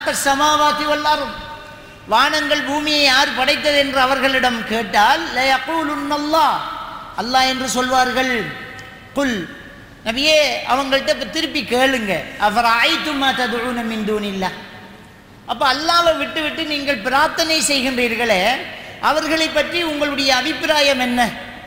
சமாவாத்தி வல்லாரும் வானங்கள் பூமியை யார் படைத்தது என்று அவர்களிடம் கேட்டால் லயகூலுன்னல்லாஹ் அல்லாஹ் என்று சொல்வார்கள் குல் நபியே அவங்கள்ட்ட இப்ப திருப்பி கேளுங்க அவர் ஆய்த்துமா ததுன மின் தூனில்லா அப்போ அல்லாவை விட்டு விட்டு நீங்கள் பிரார்த்தனை செய்கின்றீர்களே அவர்களை பற்றி உங்களுடைய அபிப்பிராயம் என்ன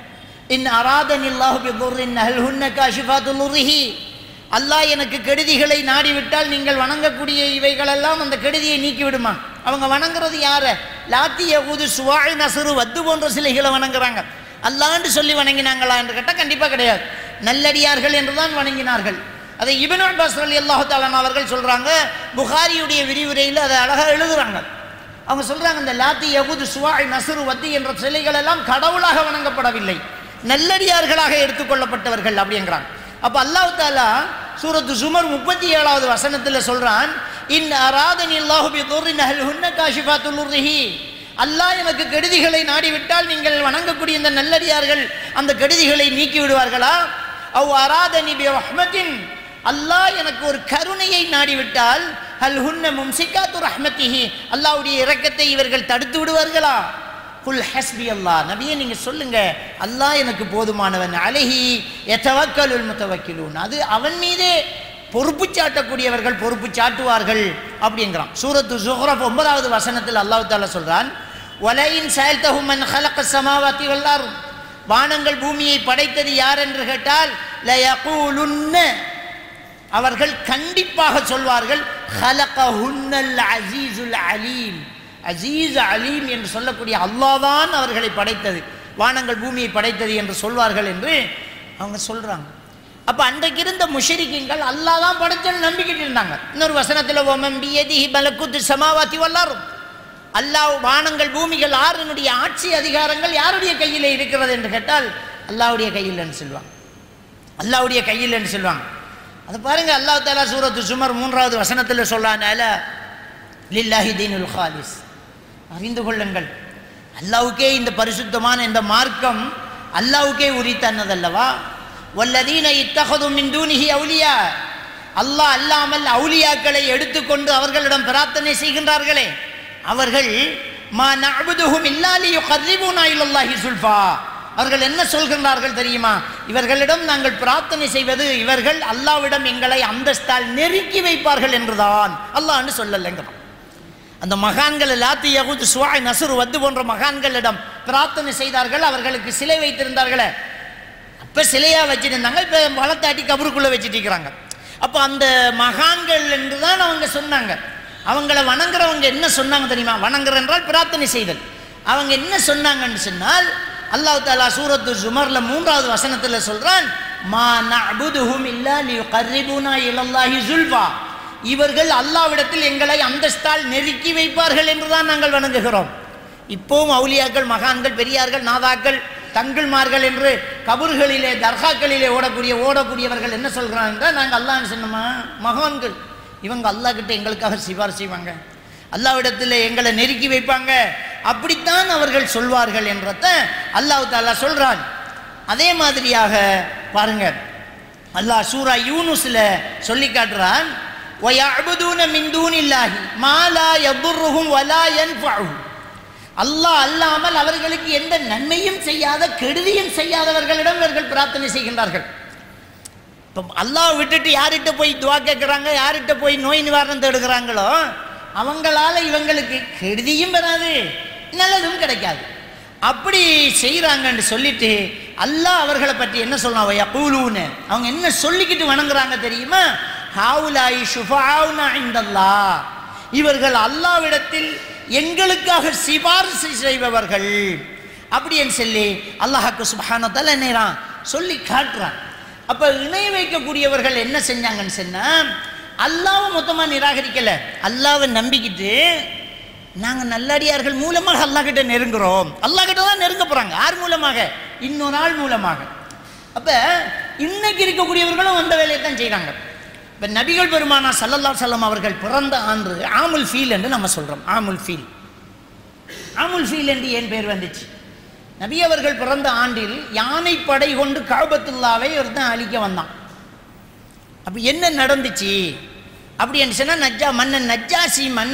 இன் அராதனில்லாஹு பிதுர்ரின் அல் ஹுன்ன காஷிஃபாத்துல்லுரிஹி அல்லாஹ் எனக்கு கெடுதிகளை நாடிவிட்டால் நீங்கள் வணங்கக்கூடிய இவைகளெல்லாம் அந்த கெடுதியை நீக்கி விடுமா அவங்க வணங்குறது யார லாத்தி யகுது சுவாய் நசுரு வத்து போன்ற சிலைகளை வணங்குறாங்க அல்லாண்டு சொல்லி வணங்கினாங்களா என்று கேட்டால் கண்டிப்பாக கிடையாது நல்லடியார்கள் என்று தான் வணங்கினார்கள் அதை இபின் அப்பாஸ் அலி அல்லாஹு தாலான் அவர்கள் சொல்கிறாங்க புகாரியுடைய விரிவுரையில் அதை அழகாக எழுதுறாங்க அவங்க சொல்கிறாங்க இந்த லாத்தி யகுது சுவாய் நசுரு வத்தி என்ற சிலைகள் எல்லாம் கடவுளாக வணங்கப்படவில்லை நல்லடியார்களாக எடுத்துக்கொள்ளப்பட்டவர்கள் அப்படிங்கிறாங்க அப்போ அல்லாஹ் தாலா சூரத்து சுமர் முப்பத்தி ஏழாவது வசனத்தில் சொல்கிறான் இன் அராதனி அல்லாஹு பி துர்ரின் அஹல் ஹுன்ன காஷிஃபாத்துல்லுர்ரிஹி அல்லாஹ் எனக்கு கெடுதிகளை நாடிவிட்டால் நீங்கள் வணங்கக்கூடிய இந்த நல்லடியார்கள் அந்த கெடுதிகளை நீக்கி விடுவார்களா அவ் அராதனி பி ரஹ்மத்தின் அல்லாஹ் எனக்கு ஒரு கருணையை நாடிவிட்டால் ஹல் ஹுன்ன மும்சிகாத்து ரஹ்மத்திஹி அல்லாஹ்வுடைய இரக்கத்தை இவர்கள் தடுத்து விடுவார்களா குல் ஹஸ்பி அல்லாஹ் நபியே நீங்க சொல்லுங்க அல்லாஹ் எனக்கு போதுமானவன் அலஹி எத்தவக்கலுல் முத்தவக்கிலூன் அது அவன் மீதே பொறுப்பு சாட்டக்கூடியவர்கள் பொறுப்பு சாட்டுவார்கள் அப்படிங்கிறான் சூரத்து ஜுஹ்ரப் ஒன்பதாவது வசனத்தில் அல்லாஹ் தாலா சொல்றான் ஒலையின் செயல்தகும் மன் ஹலக்க சமாவாத்தி வல்லாரும் வானங்கள் பூமியை படைத்தது யார் என்று கேட்டால் லயகூலுன்ன அவர்கள் கண்டிப்பாக சொல்வார்கள் ஹலகஹுன்னல் அசீசுல் அலீம் அசீஸ் அலீம் என்று சொல்லக்கூடிய அல்லாதான் அவர்களை படைத்தது வானங்கள் பூமியை படைத்தது என்று சொல்வார்கள் என்று அவங்க சொல்றாங்க அப்ப அன்றைக்கு இருந்த முஷரிக்கிங்கள் அல்லாஹ் தான் படைச்சல் நம்பிக்கிட்டு இருந்தாங்க இன்னொரு வசனத்தில் ஓமம் பியதிஹி பலக்குத்து சமாவாத்தி வல்லாரும் அல்லாஹ் வானங்கள் பூமிகள் ஆறுனுடைய ஆட்சி அதிகாரங்கள் யாருடைய கையில் இருக்கிறது என்று கேட்டால் அல்லாஹ்வுடைய கையில் என்று சொல்லுவாங்க அல்லாஹ்வுடைய கையில் என்று சொல்லுவாங்க அது பாருங்க அல்லாஹ் தாலா சூரத்து சுமர் மூன்றாவது வசனத்தில் சொல்லானால லில்லாஹி தீனுல் ஹாலிஸ் அறிந்து கொள்ளுங்கள் அல்லாவுக்கே இந்த பரிசுத்தமான இந்த மார்க்கம் அல்லாவுக்கே உரித்தன்னதல்லவா வல்லதீன இத்தகதும் மின் தூனிஹி அவுலியா அல்லாஹ் அல்லாமல் அவுலியாக்களை எடுத்துக்கொண்டு அவர்களிடம் பிரார்த்தனை செய்கின்றார்களே அவர்கள் மா நஅபுதுஹும் இல்லாலி யுகர்ரிபூனா இலல்லாஹி சுல்ஃபா அவர்கள் என்ன சொல்கின்றார்கள் தெரியுமா இவர்களிடம் நாங்கள் பிரார்த்தனை செய்வது இவர்கள் அல்லாவிடம் எங்களை அந்தஸ்தால் நெருக்கி வைப்பார்கள் என்றுதான் அல்லாஹ்னு சொல்லலைங்கிறான் அந்த மகான்கள் லாத்தி யகுத் சுவாய் நசுர் வத்து போன்ற மகான்களிடம் பிரார்த்தனை செய்தார்கள் அவர்களுக்கு சிலை வைத்திருந்தார்களே அப்போ சிலையாக வச்சிருந்தாங்க இப்போ வளர்த்தாட்டி கபருக்குள்ளே வச்சுட்டு இருக்கிறாங்க அப்போ அந்த மகான்கள் என்று தான் அவங்க சொன்னாங்க அவங்கள வணங்குறவங்க என்ன சொன்னாங்க தெரியுமா வணங்குற என்றால் பிரார்த்தனை செய்தல் அவங்க என்ன சொன்னாங்கன்னு சொன்னால் அல்லாஹ் தாலா சூரத்து ஜுமர்ல மூன்றாவது வசனத்தில் சொல்றான் மா நஅபுதுஹும் இல்லா லியுகர்ரிபூனா இலல்லாஹி சுல்ஃபா இவர்கள் அல்லாவிடத்தில் எங்களை அந்தஸ்தால் நெருக்கி வைப்பார்கள் என்றுதான் நாங்கள் வணங்குகிறோம் இப்போவும் அவுலியாக்கள் மகான்கள் பெரியார்கள் நாதாக்கள் தங்கள்மார்கள் என்று கபர்களிலே தர்காக்களிலே ஓடக்கூடிய ஓடக்கூடியவர்கள் என்ன சொல்கிறாங்க என்றால் நாங்கள் அல்லாஹ்னு சொன்னோமா மகான்கள் இவங்க அல்லாஹ் கிட்ட எங்களுக்காக சிபார் செய்வாங்க அல்லாவிடத்தில் எங்களை நெருக்கி வைப்பாங்க அப்படித்தான் அவர்கள் சொல்வார்கள் என்றத அல்லாஹ் தாலா சொல்றான் அதே மாதிரியாக பாருங்க அல்லாஹ் சூரா யூனுஸ்ல சொல்லி காட்டுறான் وَيَعْبُدُونَ مِن دُونِ اللَّهِ مَا لَا يَضُرُّهُمْ وَلَا يَنفَعُهُم அல்லாஹ் அல்லாமல் அவர்களுக்கு எந்த நன்மையும் செய்யாத கெடுதியும் செய்யாதவர்களிடம் இவர்கள் பிரார்த்தனை செய்கின்றார்கள் இப்போ அல்லாஹ் விட்டுட்டு யார்கிட்ட போய் துவா கேட்குறாங்க யார்கிட்ட போய் நோய் நிவாரணம் தேடுகிறாங்களோ அவங்களால இவங்களுக்கு கெடுதியும் வராது நல்லதும் கிடைக்காது அப்படி செய்கிறாங்கன்னு சொல்லிட்டு அல்லாஹ் அவர்களை பற்றி என்ன சொல்றான் யகூலூன்னு அவங்க என்ன சொல்லிக்கிட்டு வணங்குறாங்க தெரியுமா ஹாவுலாய் ஷுஃபாவுனா இந்தல்லா இவர்கள் அல்லாவிடத்தில் எங்களுக்காக சிபாரிசு செய்பவர்கள் அப்படின்னு சொல்லி அல்லாஹாக்கு சுபஹானத்தால் என்னறான் சொல்லி காட்டுறான் அப்போ இணை வைக்கக்கூடியவர்கள் என்ன செஞ்சாங்கன்னு சொன்னால் அல்லாவை மொத்தமாக நிராகரிக்கல அல்லாவை நம்பிக்கிட்டு நாங்கள் நல்லடியார்கள் மூலமாக அல்லாஹ் கிட்ட நெருங்குறோம் அல்லாஹ் கிட்ட தான் நெருங்க போகிறாங்க யார் மூலமாக இன்னொரு ஆள் மூலமாக அப்போ இன்னைக்கு இருக்கக்கூடியவர்களும் அந்த வேலையை தான் செய்கிறாங்க இப்போ நபிகள் பெருமானா சல்லல்லா சல்லம் அவர்கள் பிறந்த ஆண்டு ஆமுல் ஃபீல் என்று நம்ம சொல்கிறோம் ஆமுல் ஃபீல் ஆமுல் ஃபீல் என்று ஏன் பேர் வந்துச்சு நபி அவர்கள் பிறந்த ஆண்டில் யானை படை கொண்டு காபத்துல்லாவை ஒருத்தன் அழிக்க வந்தான் அப்போ என்ன நடந்துச்சு அப்படி என்று சொன்னால் நஜ்ஜா மன்னன் நஜ்ஜாசி மன்னன்